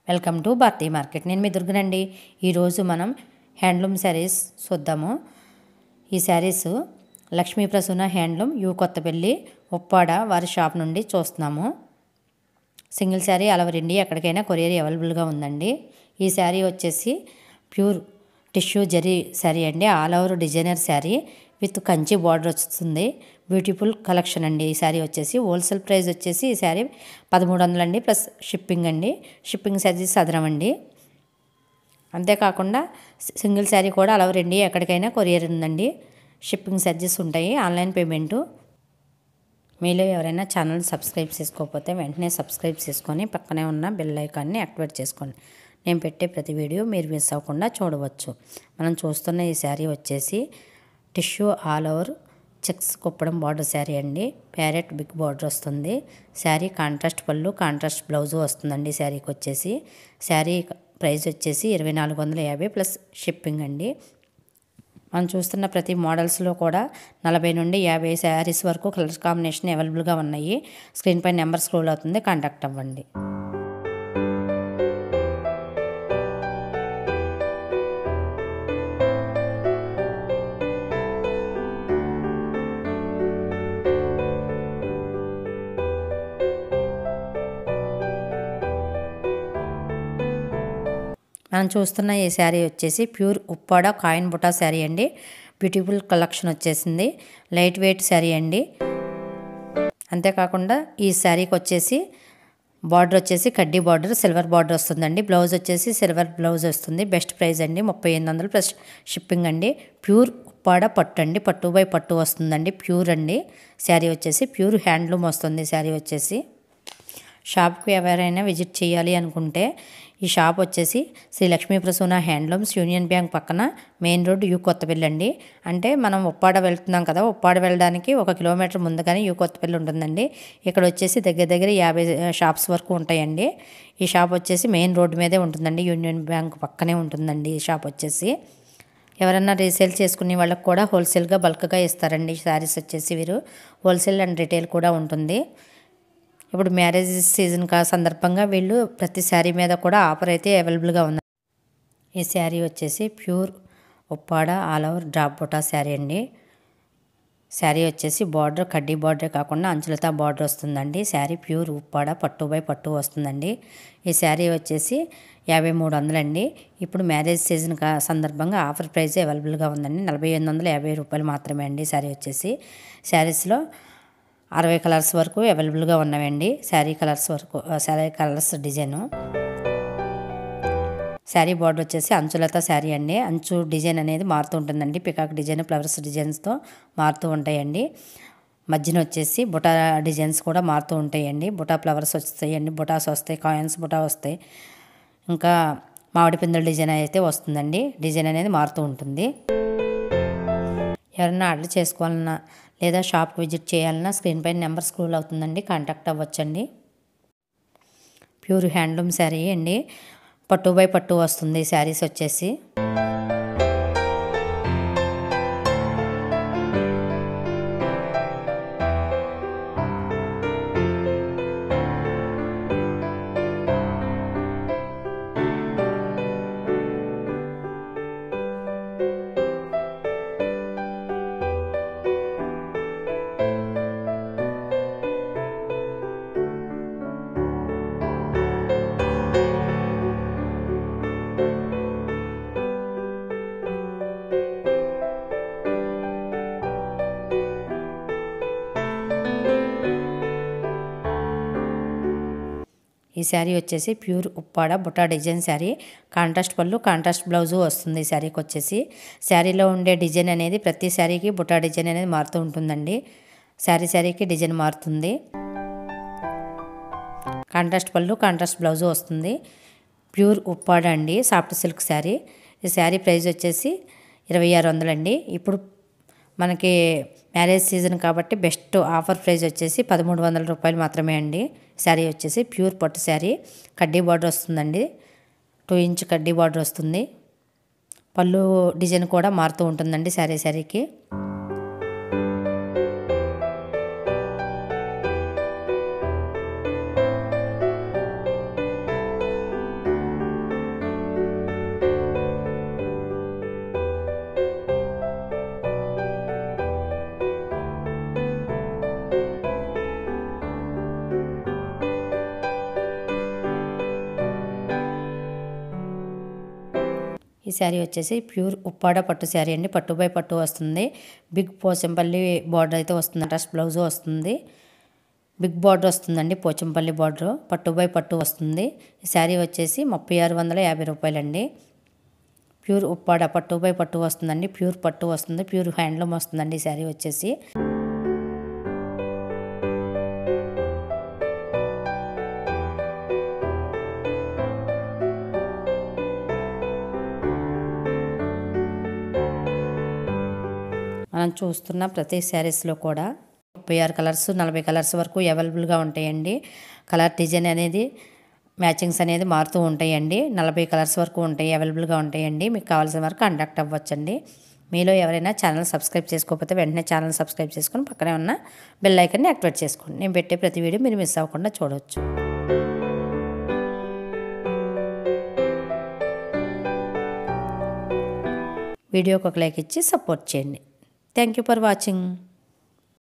welcome to Bharati market నేను మీ దుర్గనండి ఈరోజు మనం హ్యాండ్లూమ్ శారీస్ చూద్దాము ఈ శారీస్ లక్ష్మీ ప్రసూన హ్యాండ్లూమ్ యూ కొత్తపల్లి ఉప్పాడ వారి షాప్ నుండి చూస్తున్నాము సింగిల్ శారీ అలవర్ ఇండియా ఎక్కడికైనా కొరియర్ అవైలబుల్గా ఉందండి ఈ శారీ వచ్చేసి ప్యూర్ టిష్యూ జరీ శారీ అండి all over designer saree with Kanchi border వస్తుంది బ్యూటిఫుల్ కలెక్షన్ అండి ఈ శారీ వచ్చేసి హోల్సేల్ ప్రైస్ వచ్చేసి ఈ శారీ పదమూడు వందలు అండి ప్లస్ షిప్పింగ్ అండి షిప్పింగ్ ఛార్జెస్ అదనం అండి అంతేకాకుండా సింగిల్ శారీ కూడా అలవర్ ఇండియా ఎక్కడికైనా కొరియర్ ఉందండి షిప్పింగ్ ఛార్జెస్ ఉంటాయి ఆన్లైన్ పేమెంటు మీలో ఎవరైనా ఛానల్ సబ్స్క్రైబ్ చేసుకోకపోతే వెంటనే సబ్స్క్రైబ్ చేసుకొని పక్కనే ఉన్న బెల్ ఐకాన్ని యాక్టివేట్ చేసుకోండి నేను పెట్టే ప్రతి వీడియో మీరు మిస్ అవ్వకుండా చూడవచ్చు మనం చూస్తున్న ఈ శారీ వచ్చేసి tissue all over checks Kuppadam border saree అండి ప్యారెట్ బిగ్ బార్డర్ వస్తుంది శారీ కాంట్రాస్ట్ పళ్ళు కాంట్రాస్ట్ బ్లౌజ్ వస్తుందండి శారీకి వచ్చేసి శారీ ప్రైస్ వచ్చేసి ఇరవై నాలుగు వందల యాభై ప్లస్ షిప్పింగ్ అండి మనం చూస్తున్న ప్రతి మోడల్స్లో కూడా నలభై నుండి యాభై శారీస్ వరకు కలర్ కాంబినేషన్ అవైలబుల్గా ఉన్నాయి స్క్రీన్ పై నెంబర్ స్క్రోల్ అవుతుంది కాంటాక్ట్ అవ్వండి మనం చూస్తున్న ఈ శారీ వచ్చేసి ప్యూర్ ఉప్పాడ కాయిన్ బుటా శారీ అండి బ్యూటిఫుల్ కలెక్షన్ వచ్చేసింది లైట్ వెయిట్ శారీ అండి అంతేకాకుండా ఈ శారీకి వచ్చేసి బార్డర్ వచ్చేసి కడ్డీ బార్డర్ సిల్వర్ బార్డర్ వస్తుందండి బ్లౌజ్ వచ్చేసి సిల్వర్ బ్లౌజ్ వస్తుంది బెస్ట్ ప్రైస్ అండి ముప్పై ఎనిమిది వందలు ప్లస్ షిప్పింగ్ అండి ప్యూర్ ఉప్పాడ పట్టు అండి పట్టు బై పట్టు వస్తుందండి ప్యూర్ అండి శారీ వచ్చేసి ప్యూర్ హ్యాండ్లూమ్ వస్తుంది శారీ వచ్చేసి షాప్కి ఎవరైనా విజిట్ చేయాలి అనుకుంటే ఈ షాప్ వచ్చేసి Sri Lakshmi Prasuna handlooms union bank పక్కన మెయిన్ రోడ్ యూ కొత్తపల్లి అండి అంటే మనం ఉప్పాడ వెళ్తున్నాం కదా ఉప్పాడ వెళ్ళడానికి ఒక కిలోమీటర్ ముందుగానే యూ కొత్తపల్లి ఉంటుందండి ఇక్కడ వచ్చేసి దగ్గర దగ్గర యాభై షాప్స్ వరకు ఉంటాయండి ఈ షాప్ వచ్చేసి మెయిన్ రోడ్ మీదే ఉంటుందండి యూనియన్ బ్యాంక్ పక్కనే ఉంటుందండి ఈ షాప్ వచ్చేసి ఎవరన్నా రీసేల్ చేసుకునే వాళ్ళకి కూడా హోల్సేల్గా బల్క్గా ఇస్తారండి శారీస్ వచ్చేసి వీరు హోల్సేల్ అండ్ రిటైల్ కూడా ఉంటుంది ఇప్పుడు మ్యారేజ్ సీజన్ కా సందర్భంగా వీళ్ళు ప్రతి శారీ మీద కూడా ఆఫర్ అయితే అవైలబుల్గా ఉంది ఈ శారీ వచ్చేసి pure Uppada all over drop బుటా శారీ అండి శారీ వచ్చేసి బార్డర్ కడ్డీ బార్డర్ కాకుండా అంచులతో బార్డర్ వస్తుందండి శారీ ప్యూర్ ఉప్పాడ పట్టు బై పట్టు వస్తుందండి ఈ శారీ వచ్చేసి యాభై మూడు వందలండి ఇప్పుడు మ్యారేజ్ సీజన్ కా సందర్భంగా ఆఫర్ ప్రైస్ అవైలబుల్గా ఉందండి నలభై ఎనిమిది వందల యాభై రూపాయలు మాత్రమే అండి శారీ వచ్చేసి శారీస్లో అరవై కలర్స్ వరకు అవైలబుల్గా ఉన్నవండి శారీ కలర్స్ వరకు saree colours design saree border వచ్చేసి అంచులతో శారీ అండి అంచు డిజైన్ అనేది మారుతూ ఉంటుందండి పికాక్ డిజైన్ ఫ్లవర్స్ డిజైన్స్తో మారుతూ ఉంటాయండి మధ్యన వచ్చేసి బుటా డిజైన్స్ కూడా మారుతూ ఉంటాయండి బుటా ఫ్లవర్స్ వస్తాయండి బుటాస్ వస్తాయి కాయిన్స్ బుటా వస్తాయి ఇంకా మామిడి పిందెల డిజైన్ అయితే వస్తుందండి డిజైన్ అనేది మారుతూ ఉంటుంది ఎవరైనా ఆర్డర్ చేసుకోవాలన్నా లేదా షాప్కి విజిట్ చేయాలన్నా స్క్రీన్ పైన నెంబర్ స్క్రోల్ అవుతుందండి కాంటాక్ట్ అవ్వచ్చండి ప్యూర్ హ్యాండ్లూమ్ శారీ అండి పట్టు బై పట్టు వస్తుంది శారీస్ వచ్చేసి ఈ శారీ వచ్చేసి ప్యూర్ ఉప్పాడ బుటా డిజైన్ శారీ కాంట్రాస్ట్ పళ్ళు కాంట్రాస్ట్ బ్లౌజు వస్తుంది ఈ శారీకి వచ్చేసి శారీలో ఉండే డిజైన్ అనేది ప్రతి శారీకి బుటా డిజైన్ అనేది మారుతూ ఉంటుందండి శారీ శారీకి డిజైన్ మారుతుంది కాంట్రాస్ట్ పళ్ళు కాంట్రాస్ట్ బ్లౌజు వస్తుంది ప్యూర్ ఉప్పాడ అండి సాఫ్ట్ సిల్క్ శారీ ఈ శారీ ప్రైస్ వచ్చేసి ఇరవై ఆరు వందలండి ఇప్పుడు మనకి మ్యారేజ్ సీజన్ కాబట్టి బెస్ట్ ఆఫర్ ప్రైస్ వచ్చేసి పదమూడు వందల రూపాయలు మాత్రమే అండి శారీ వచ్చేసి ప్యూర్ పట్టు శారీ కడ్డీ బార్డర్ వస్తుందండి టూ ఇంచ్ కడ్డీ బార్డర్ వస్తుంది పళ్ళు డిజైన్ కూడా మారుతూ ఉంటుందండి శారీ శారీకి ఈ శారీ వచ్చేసి ప్యూర్ ఉప్పాడ పట్టు శారీ అండి పట్టు బై పట్టు వస్తుంది బిగ్ పోచంపల్లి బార్డర్ అయితే వస్తుంది డ్రెస్ బ్లౌజ్ వస్తుంది బిగ్ బార్డర్ వస్తుందండి పోచంపల్లి బార్డర్ పట్టు బై పట్టు వస్తుంది ఈ శారీ వచ్చేసి ముప్పై ఆరు వందల యాభై రూపాయలండి ప్యూర్ ఉప్పాడ పట్టు బై పట్టు వస్తుందండి ప్యూర్ పట్టు వస్తుంది ప్యూర్ హ్యాండ్లూమ్ వస్తుందండి ఈ శారీ వచ్చేసి మనం చూస్తున్న ప్రతి శారీస్లో కూడా ముప్పై ఆరు కలర్స్ నలభై కలర్స్ వరకు అవైలబుల్గా ఉంటాయండి కలర్ డిజైన్ అనేది మ్యాచింగ్స్ అనేది మారుతూ ఉంటాయండి నలభై కలర్స్ వరకు ఉంటాయి అవైలబుల్గా ఉంటాయండి మీకు కావాల్సిన వరకు కాంటాక్ట్ అవ్వచ్చండి మీలో ఎవరైనా ఛానల్ సబ్స్క్రైబ్ చేసుకోకపోతే వెంటనే ఛానల్ సబ్స్క్రైబ్ చేసుకొని పక్కనే ఉన్న బెల్ ఐకన్ని యాక్టివేట్ చేసుకోండి నేను పెట్టే ప్రతి వీడియో మీరు మిస్ అవ్వకుండా చూడవచ్చు వీడియోకి ఒక లైక్ ఇచ్చి సపోర్ట్ చేయండి థ్యాంక్ యూ ఫర్ వాచింగ్